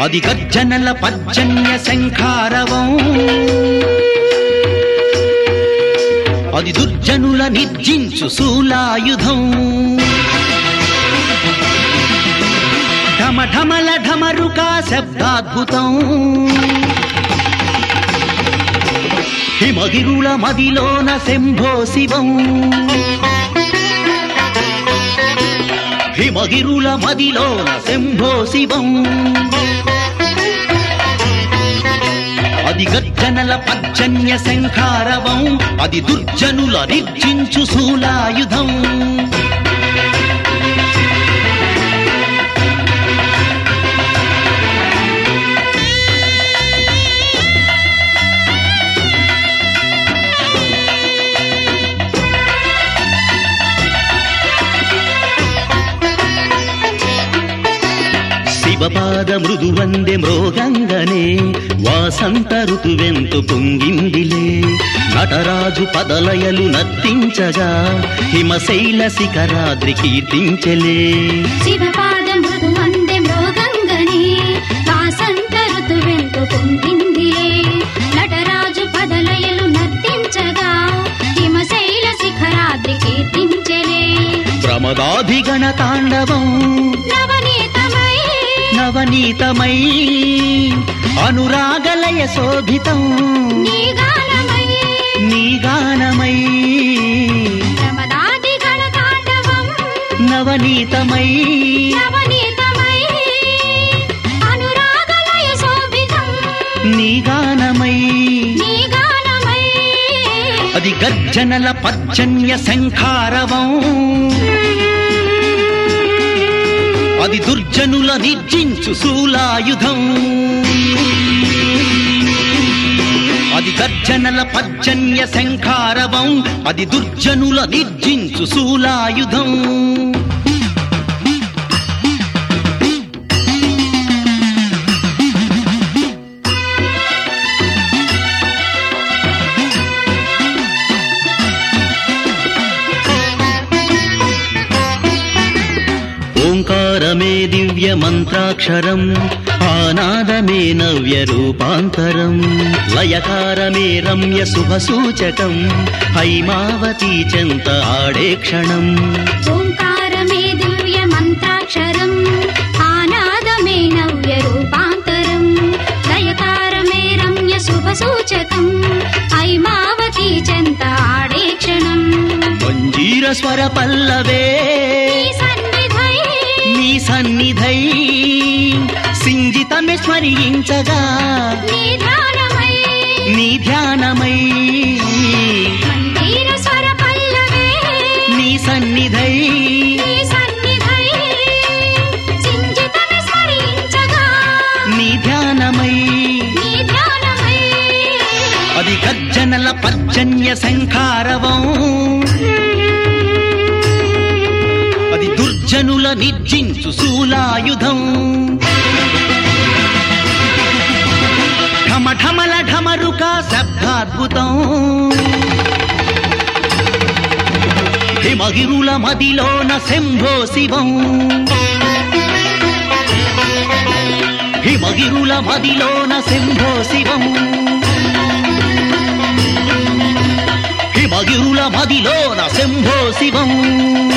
అది గర్జనల పర్జన్య శంఖారవం అది దుర్జనుల నిర్జించు శూలాయుధం ఢమఢమల ఢమరుకా శబ్దాద్భుతం హిమగిరుల మదిలోన శంభో శివం హిమగిరుల మదిలోన శంభో శివం అది గర్జనల పర్జన్య శంఖారవం అది దుర్జనుల నిర్జించు శూలాయుధం శివపాద మృదువందె మృగంగనే వాసంత ఋతువెంతు పొంగిందిలే నటరాజు పదలయలు నర్తించగా హిమశైల శిఖరాద్రి కీర్తించలే శివపాద మృదు మందె మృగంగనే వాసంత ఋతువెంతు పొంగిందిలే నటరాజు పదలయలు నర్తించగా హిమశైల శిఖరాద్రి కీర్తించెలే ప్రమదాధిగణ తాండవం నవనీతమై నవనీతమై అనురాగలయ శోభితం నీ గానమై నీ గానమై ప్రమదాది గణతాండవం నవనీతమై నవనీతమై అనురాగలయ శోభితం నీ గానమై నీ గానమై అది గర్జనల పర్జన్య శంఖారవం అది దుర్జనుల నిర్జించు శూలాయుధం అది గర్జనల పర్జన్య శంఖారవం అది దుర్జనుల నిర్జించు శూలాయుధం ఓంకారమే దివ్య మంత్రాక్షరం ఆనాదమే నవ్య రూపాంతరం లయకారమే రమ్య శుభ సూచకం హైమావతీ చెంత ఆడే క్షణం ఓంకారమే దివ్య మంత్రాక్షరం ఆనాదమే నవ్య రూపాంతరం లయకారమే రమ్య శుభ సూచకం ఐమావతి చెంత ఆడే క్షణం మంజీర స్వర పల్లవే నీ సన్నిధై నీ సన్నిధై సింజితమే స్మరించగా నీ ధ్యానమై నీ ధ్యానమై మందిర స్వర పల్లవే నీ సన్నిధై నీ సన్నిధై సింజితమి స్మరించగా నీ ధ్యానమై నీ ధ్యానమై అది గర్జనల పర్జన్య శంఖారవం అది దుర్జనుల నిర్జించు శూలాయుధం ఢమఢమల ఢమరుక శబ్దాద్భుతం హిమగిరుల మదిలోన శంభో శివం హిమగిరుల మదిలోన శంభో శివం హిమగిరుల మదిలోన శంభో శివం